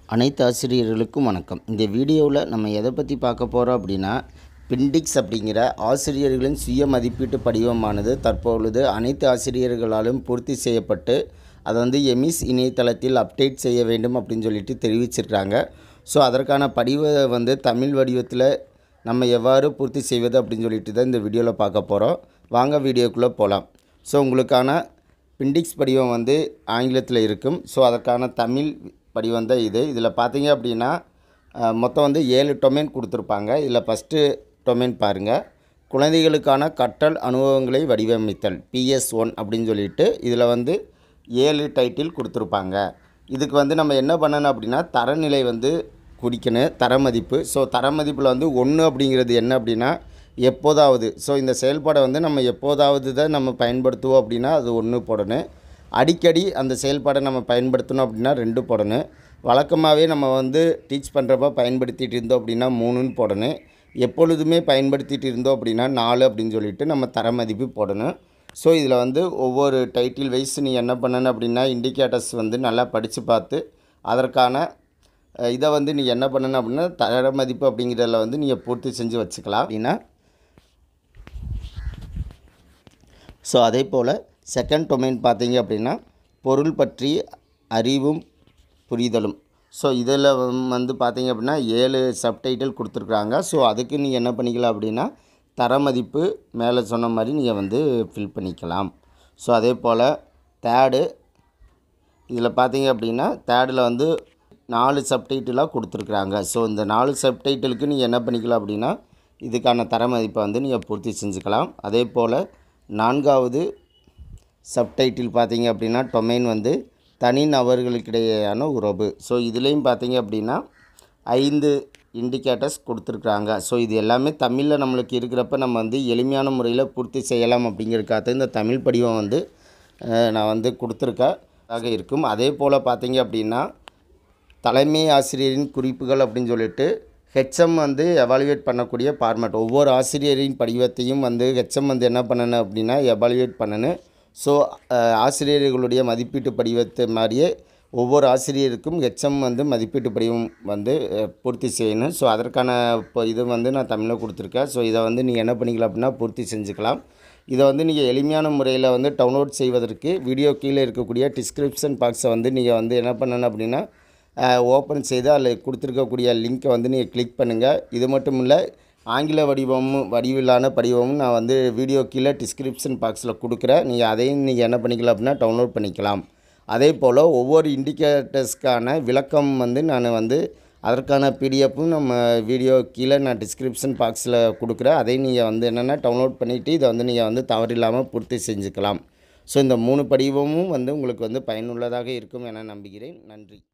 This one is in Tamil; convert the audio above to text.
அனைத்து ஆசிரியர்களுக்கும் வணக்கம் இந்த வீடியோவில் நம்ம எதை பற்றி பார்க்க போகிறோம் அப்படின்னா பிண்டிக்ஸ் அப்படிங்கிற ஆசிரியர்களின் சுய மதிப்பீட்டு படிவமானது தற்பொழுது அனைத்து ஆசிரியர்களாலும் பூர்த்தி செய்யப்பட்டு அதை வந்து எமிஸ் இணையதளத்தில் அப்டேட் செய்ய வேண்டும் அப்படின்னு சொல்லிட்டு தெரிவிச்சிருக்காங்க ஸோ அதற்கான படிவ வந்து தமிழ் வடிவத்தில் நம்ம எவ்வாறு பூர்த்தி செய்வது அப்படின்னு சொல்லிட்டு தான் இந்த வீடியோவில் பார்க்க போகிறோம் வாங்க வீடியோக்குள்ளே போகலாம் ஸோ உங்களுக்கான பிண்டிக்ஸ் படிவம் வந்து ஆங்கிலத்தில் இருக்கும் ஸோ அதற்கான தமிழ் படிவம் தான் இது இதில் பார்த்தீங்க அப்படின்னா அஹ், மொத்தம் வந்து ஏழு டொமைன் கொடுத்துருப்பாங்க இதில் ஃபஸ்ட்டு டொமைன் பாருங்கள் குழந்தைகளுக்கான கற்றல் அனுபவங்களை வடிவமைத்தல் பிஎஸ் ஒன் அப்படின்னு சொல்லிட்டு இதில் வந்து ஏழு டைட்டில் கொடுத்துருப்பாங்க இதுக்கு வந்து நம்ம என்ன பண்ணணும் அப்படின்னா தரநிலை வந்து குறிக்கணும் தரமதிப்பு ஸோ தரமதிப்பில் வந்து ஒன்று அப்படிங்கிறது என்ன அப்படின்னா எப்போதாவது ஸோ இந்த செயல்பாடை வந்து நம்ம எப்போதாவது தான் நம்ம பயன்படுத்துவோம் அப்படின்னா அது ஒன்று போடணும் அடிக்கடி அந்த செயல்பாடை நம்ம பயன்படுத்தணும் அப்படின்னா ரெண்டு போடணும் வழக்கமாகவே நம்ம வந்து டீச் பண்ணுறப்ப பயன்படுத்திட்டு இருந்தோம் அப்படின்னா மூணுன்னு போடணும் எப்பொழுதுமே பயன்படுத்திட்டு இருந்தோம் அப்படின்னா நாலு அப்படின்னு சொல்லிட்டு நம்ம தரமதிப்பு போடணும் ஸோ இதில் வந்து ஒவ்வொரு டைட்டில் வைஸ் நீ என்ன பண்ணணும் அப்படின்னா இண்டிகேட்டர்ஸ் வந்து நல்லா படித்து பார்த்து அதற்கான அஹ், இதை வந்து நீ என்ன பண்ணணும் அப்படின்னா தர மதிப்பு அப்படிங்கிறதுல வந்து நீங்கள் பூர்த்தி செஞ்சு வச்சுக்கலாம் அப்படின்னா ஸோ அதே போல் செகண்ட் டொமைன் பார்த்தீங்க அப்படின்னா பொருள் பற்றி அறிவும் புரிதலும் ஸோ இதில் வந்து பார்த்தீங்க அப்படின்னா ஏழு சப்டைட்டில் கொடுத்துருக்குறாங்க ஸோ அதுக்கு நீங்கள் என்ன பண்ணிக்கலாம் அப்படின்னா தரமதிப்பு மேலே சொன்ன மாதிரி நீங்கள் வந்து ஃபில் பண்ணிக்கலாம் ஸோ அதே போல் தேர்டு இதில் பார்த்தீங்க அப்படின்னா தேர்டில் வந்து நாலு சப்டைட்டிலாக கொடுத்துருக்குறாங்க ஸோ இந்த நாலு சப்டைட்டிலுக்கு நீங்கள் என்ன பண்ணிக்கலாம் அப்படின்னா இதுக்கான தரமதிப்பை வந்து நீங்கள் பூர்த்தி செஞ்சுக்கலாம் அதே போல் நான்காவது சப்டைட்டில் பார்த்தீங்க அப்படின்னா டொமைன் வந்து தனிநபர்களுக்கிடையேயான உறவு ஸோ இதுலேயும் பார்த்தீங்க அப்படின்னா ஐந்து இண்டிகேட்டர்ஸ் கொடுத்துருக்குறாங்க ஸோ இது எல்லாமே தமிழில் நம்மளுக்கு இருக்கிறப்ப நம்ம வந்து எளிமையான முறையில் பூர்த்தி செய்யலாம் அப்படிங்கிறதுக்காக இந்த தமிழ் படிவம் வந்து அஹ், நான் வந்து கொடுத்துருக்கேன் ஆக இருக்கும் அதே போல் பார்த்தீங்க அப்படின்னா தலைமை ஆசிரியரின் குறிப்புகள் அப்படின்னு சொல்லிட்டு ஹெச்எம் வந்து எவாலுவேட் பண்ணக்கூடிய ஃபார்மேட் ஒவ்வொரு ஆசிரியரின் படிவத்தையும் வந்து ஹெச்எம் வந்து என்ன பண்ணணும் அப்படின்னா எவாலுவேட் பண்ணணும் ஸோ ஆசிரியர்களுடைய மதிப்பீட்டு படிவத்தை மாதிரியே ஒவ்வொரு ஆசிரியருக்கும் ஹெச்எம் வந்து மதிப்பீட்டு படிவம் வந்து அஹ், பூர்த்தி செய்யணும் ஸோ அதற்கான இப்போ இது வந்து நான் தமிழில் கொடுத்துருக்கேன் ஸோ இதை வந்து நீங்கள் என்ன பண்ணிக்கலாம் அப்படின்னா பூர்த்தி செஞ்சுக்கலாம் இதை வந்து நீங்கள் எளிமையான முறையில் வந்து டவுன்லோட் செய்வதற்கு வீடியோ கீழே இருக்கக்கூடிய டிஸ்கிரிப்ஷன் பாக்ஸை வந்து நீங்கள் வந்து என்ன பண்ணணும் அப்படின்னா ஓப்பன் செய்து அதில் கொடுத்துருக்கக்கூடிய லிங்க்கை வந்து நீங்கள் கிளிக் பண்ணுங்கள் இது மட்டும் இல்லை ஆங்கில வடிவமும் வடிவிலான படிவமும் நான் வந்து வீடியோ கீழே டிஸ்கிரிப்ஷன் பாக்ஸில் கொடுக்குறேன் நீங்கள் அதையும் நீங்கள் என்ன பண்ணிக்கலாம் அப்படின்னா டவுன்லோட் பண்ணிக்கலாம் அதே போல் ஒவ்வொரு இண்டிகேட்டர்ஸ்க்கான விளக்கம் வந்து நான் வந்து அதற்கான பிடிஎஃப்பும் நம்ம வீடியோ கீழே நான் டிஸ்கிரிப்ஷன் பாக்ஸில் கொடுக்குறேன் அதையும் நீங்கள் வந்து என்னென்னா டவுன்லோட் பண்ணிவிட்டு இதை வந்து நீங்கள் வந்து தவறில்லாமல் பூர்த்தி செஞ்சுக்கலாம் ஸோ இந்த மூணு படிவமும் வந்து உங்களுக்கு வந்து பயனுள்ளதாக இருக்கும் என நம்புகிறேன் நன்றி